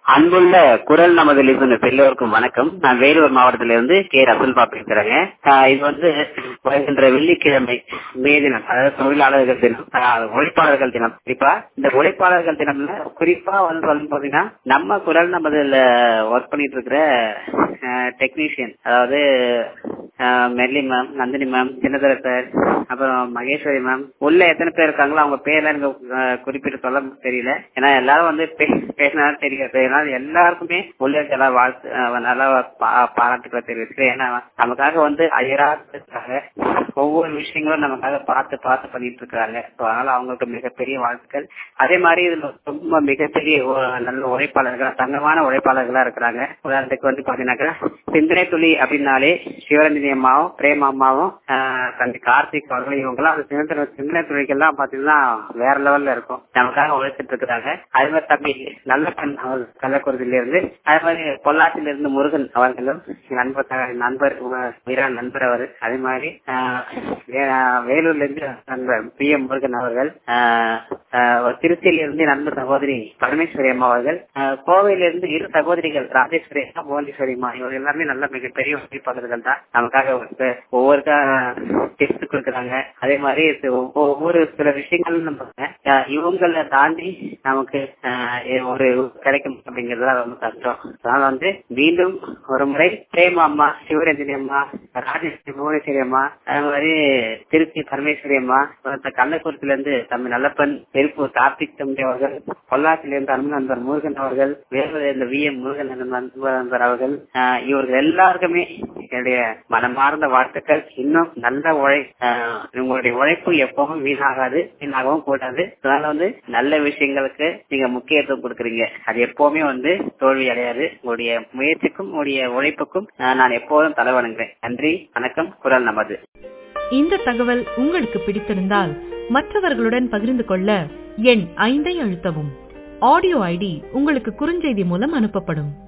அன்புள்ள குரல் நமது லிசனர்ஸ் எல்லோருக்கும் வணக்கம் நான் வேலூர் மாவட்டத்திலிருந்து கே ரசல்பா பேசுறேங்க ஆஹ் இது வந்து வருகின்ற வெள்ளிக்கிழமை மே தினம் அதாவது தொழிலாளர்கள் தினம் ஆஹ் உழைப்பாளர்கள் தினம் குறிப்பா இந்த உழைப்பாளர்கள் தினம்ல குறிப்பா வந்து சொல்லணும் பாத்தீங்கன்னா நம்ம குரல் நமதுல ஒர்க் பண்ணிட்டு இருக்கிற டெக்னீஷியன் அதாவது ஆஹ் Merly ma'am Nandini ma'am Chinnathara sir அப்புறம் மகேஸ்வரி மேம் உள்ள எத்தனை பேர் இருக்காங்களோ அவங்க பேர்லாம் எனக்கு ஆஹ் குறிப்பிட்டு சொல்ல தெரியல ஏன்னா எல்லாரும் வந்து பே- பேசினாலும் தெரியாது ஏன்னா எல்லாருக்குமே உள்ள இருக்க எல்லா வாழ்த்து ஆஹ் நல்லா பா- பாராட்டுக்களை தெரிவிச்சுக்கிறேன் ஏன்னா நமக்காக வந்து அயராதுக்காக ஒவ்வொரு விஷயங்களும் நமக்காக பார்த்து பார்த்து பண்ணிட்டு இருக்காங்க So, அதனால அவங்களுக்கு மிகப்பெரிய வாழ்த்துக்கள் அதே மாதிரி இதுல ரொம்ப மிகப்பெரிய ஒ- நல்ல உழைப்பாளர்கள் தங்கமான உழைப்பாளர்களா இருக்கிறாங்க உதாரணத்துக்கு வந்து பாத்தீங்கன்னாக்கா சிந்தனை துளி அப்படின்னாலே சிவரஞ்சனி அம்மாவும் பிரேமா அம்மாவும் ஆஹ் தம்பி கார்த்திக் அவர்களும் இவங்கெல்லாம் அந்த சிந்தனை சிந்தனை துளிகள்லாம் பாத்தீங்கன்னா வேற லெவல்ல இருக்கும் நமக்காக உழைச்சிட்டு இருக்கிறாங்க அதே மாதிரி தம்பி நல்ல பெண் அவர் கள்ளக்குறிச்சியில இருந்து அதே மாதிரி பொள்ளாச்சியில இருந்து முருகன் அவர்களும் நண்பர் நண்பர் வீரா நண்பர் அவர் அதே மாதிரி ஆஹ் வே- வேலூர்ல இருந்து நண்பர் பி எம் முருகன் அவர்கள் ஆஹ் ஆஹ் திருச்சியில இருந்து நண்பர் சகோதரி பரமேஸ்வரி அம்மா அவர்கள் ஆஹ் கோவையில இருந்து இரு சகோதரிகள் ராஜேஸ்வரி அம்மா புவனேஸ்வரி அம்மா இவங்க எல்லாமே நல்ல மிகப்பெரிய உழைப்பாளர்கள் தான் நமக்காக ஒரு- ஒவ்வொருக்கா டிப்ஸ் கொடுக்குறாங்க அதே மாதிரி இது ஒவ்வொ- ஒவ்வொரு சில விஷயங்கள் நம்ம ஆஹ் இவங்களை தாண்டி நமக்கு ஆஹ் ஒரு கிடைக்கும் அப்படிங்கறது ரொம்ப கஷ்டம் அதனால வந்து மீண்டும் ஒரு முறை பிரேமா அம்மா சிவரஞ்சனி அம்மா ராஜேஸ்வரி புவனேஸ்வரி அம்மா அதே மாதிரி திருச்சி பரமேஸ்வரி அம்மா அப்புறம் கள்ளக்குறிச்சில இருந்து தம்பி நல்லப்பன் திருப்பூர் கார்த்திக் தம்பி அவர்கள் பொள்ளாச்சியில இருந்து அன்பு நண்பர் முருகன் அவர்கள் வேலூர் இந்த வி எம் முருகன் நண்பர் நண்பர் அவர்கள் ஆஹ் இவர்கள் எல்லாருக்குமே என்னுடைய மனமார்ந்த வாழ்த்துக்கள் இன்னும் நல்ல உழை ஆஹ் உங்களுடைய உழைப்பு எப்பவும் வீணாகாது வீணாகவும் கூடாது அதனால வந்து நல்ல விஷயங்களுக்கு நீங்க முக்கியத்துவம் கொடுக்குறீங்க அது எப்பவுமே வந்து தோல்வி அடையாது உங்களுடைய முயற்சிக்கும் உங்களுடைய உழைப்புக்கும் ஆஹ் நான் எப்போதும் தலை வணங்குறேன் நன்றி வணக்கம் குரல் நமது இந்த தகவல் உங்களுக்கு பிடித்திருந்தால் மற்றவர்களுடன் பகிர்ந்து கொள்ள எண் ஐந்தை அழுத்தவும் ஆடியோ ஐடி உங்களுக்கு குறுஞ்செய்தி மூலம் அனுப்பப்படும்